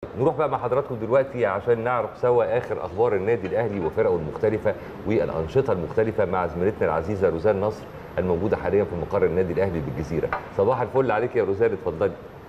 نروح بقى مع حضراتكم دلوقتي عشان نعرف سوا اخر اخبار النادي الاهلي وفرقه المختلفه والانشطه المختلفه مع زميلتنا العزيزه روزان نصر الموجوده حاليا في مقر النادي الاهلي بالجزيره صباح الفل عليك يا روزان اتفضلي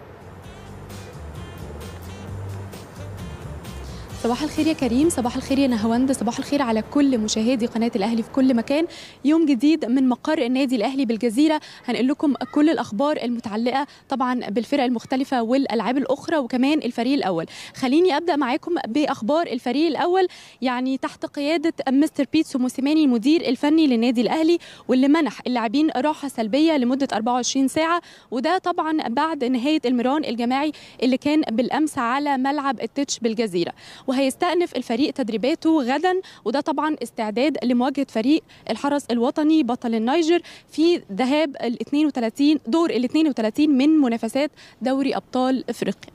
صباح الخير يا كريم صباح الخير يا نهاوند صباح الخير على كل مشاهدي قناه الاهلي في كل مكان يوم جديد من مقر النادي الاهلي بالجزيره هنقل لكم كل الاخبار المتعلقه طبعا بالفرق المختلفه والالعاب الاخرى وكمان الفريق الاول خليني ابدا معاكم باخبار الفريق الاول يعني تحت قياده مستر بيتسو موسيماني المدير الفني للنادي الاهلي واللي منح اللاعبين راحه سلبيه لمده 24 ساعه وده طبعا بعد نهايه المران الجماعي اللي كان بالامس على ملعب التتش بالجزيره وهيستأنف الفريق تدريباته غدا وده طبعا استعداد لمواجهة فريق الحرس الوطني بطل النيجر في ذهاب ال 32 دور ال 32 من منافسات دوري أبطال أفريقيا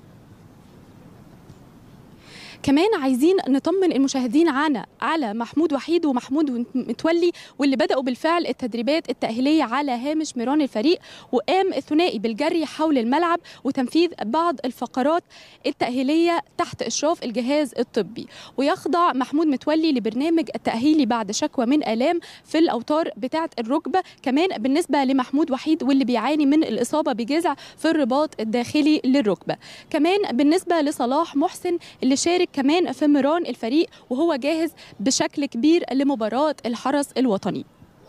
كمان عايزين نطمن المشاهدين عنا على محمود وحيد ومحمود متولي واللي بدأوا بالفعل التدريبات التأهيلية على هامش ميران الفريق وقام الثنائي بالجري حول الملعب وتنفيذ بعض الفقرات التأهيلية تحت إشراف الجهاز الطبي ويخضع محمود متولي لبرنامج التأهيلي بعد شكوى من آلام في الأوتار بتاعة الركبة كمان بالنسبة لمحمود وحيد واللي بيعاني من الإصابة بجذع في الرباط الداخلي للركبة كمان بالنسبة لصلاح محسن اللي شارك كمان في ميران الفريق وهو جاهز بشكل كبير لمباراة الحرس الوطني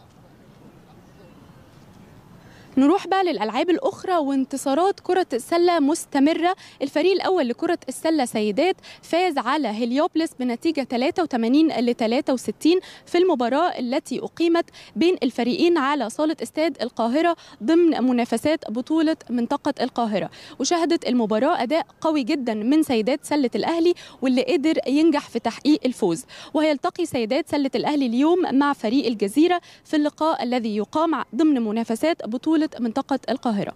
نروح بقى للألعاب الأخرى وانتصارات كرة السلة مستمرة الفريق الأول لكرة السلة سيدات فاز على هليوبلس بنتيجة 83 ل 63 في المباراة التي أقيمت بين الفريقين على صالة استاد القاهرة ضمن منافسات بطولة منطقة القاهرة وشهدت المباراة أداء قوي جدا من سيدات سلة الأهلي واللي قدر ينجح في تحقيق الفوز وهيلتقي سيدات سلة الأهلي اليوم مع فريق الجزيرة في اللقاء الذي يقام ضمن منافسات بطولة منطقة القاهرة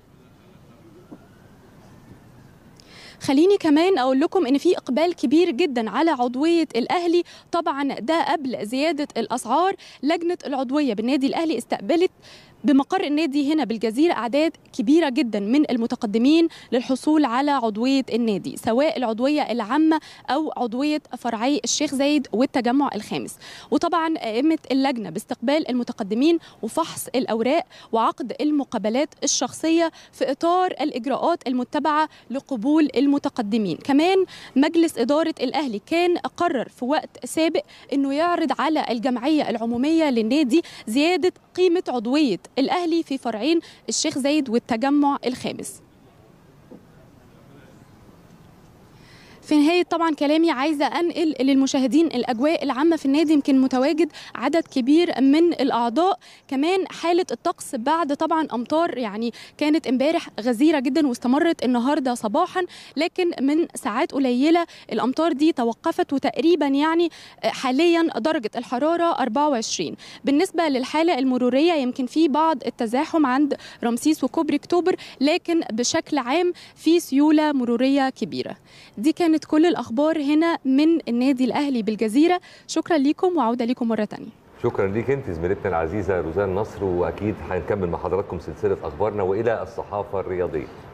خليني كمان اقول لكم ان في اقبال كبير جدا على عضويه الاهلي طبعا ده قبل زياده الاسعار لجنه العضويه بالنادي الاهلي استقبلت بمقر النادي هنا بالجزيرة أعداد كبيرة جدا من المتقدمين للحصول على عضوية النادي سواء العضوية العامة أو عضوية فرعي الشيخ زايد والتجمع الخامس وطبعا قامت اللجنة باستقبال المتقدمين وفحص الأوراق وعقد المقابلات الشخصية في إطار الإجراءات المتبعة لقبول المتقدمين كمان مجلس إدارة الأهلي كان قرر في وقت سابق أنه يعرض على الجمعية العمومية للنادي زيادة قيمة عضوية الأهلي في فرعين الشيخ زايد والتجمع الخامس في نهاية طبعا كلامي عايزة أنقل للمشاهدين الأجواء العامة في النادي يمكن متواجد عدد كبير من الأعضاء كمان حالة الطقس بعد طبعا أمطار يعني كانت امبارح غزيرة جدا واستمرت النهاردة صباحا لكن من ساعات قليلة الأمطار دي توقفت وتقريبا يعني حاليا درجة الحرارة 24 بالنسبة للحالة المرورية يمكن في بعض التزاحم عند رمسيس وكوبري أكتوبر لكن بشكل عام في سيولة مرورية كبيرة دي كانت كانت كل الأخبار هنا من النادي الأهلي بالجزيرة شكرا لكم وعودة لكم مرة تانية شكرا ليك انت زميلتنا العزيزه روزان نصر واكيد هنكمل مع حضراتكم سلسله اخبارنا والى الصحافه الرياضيه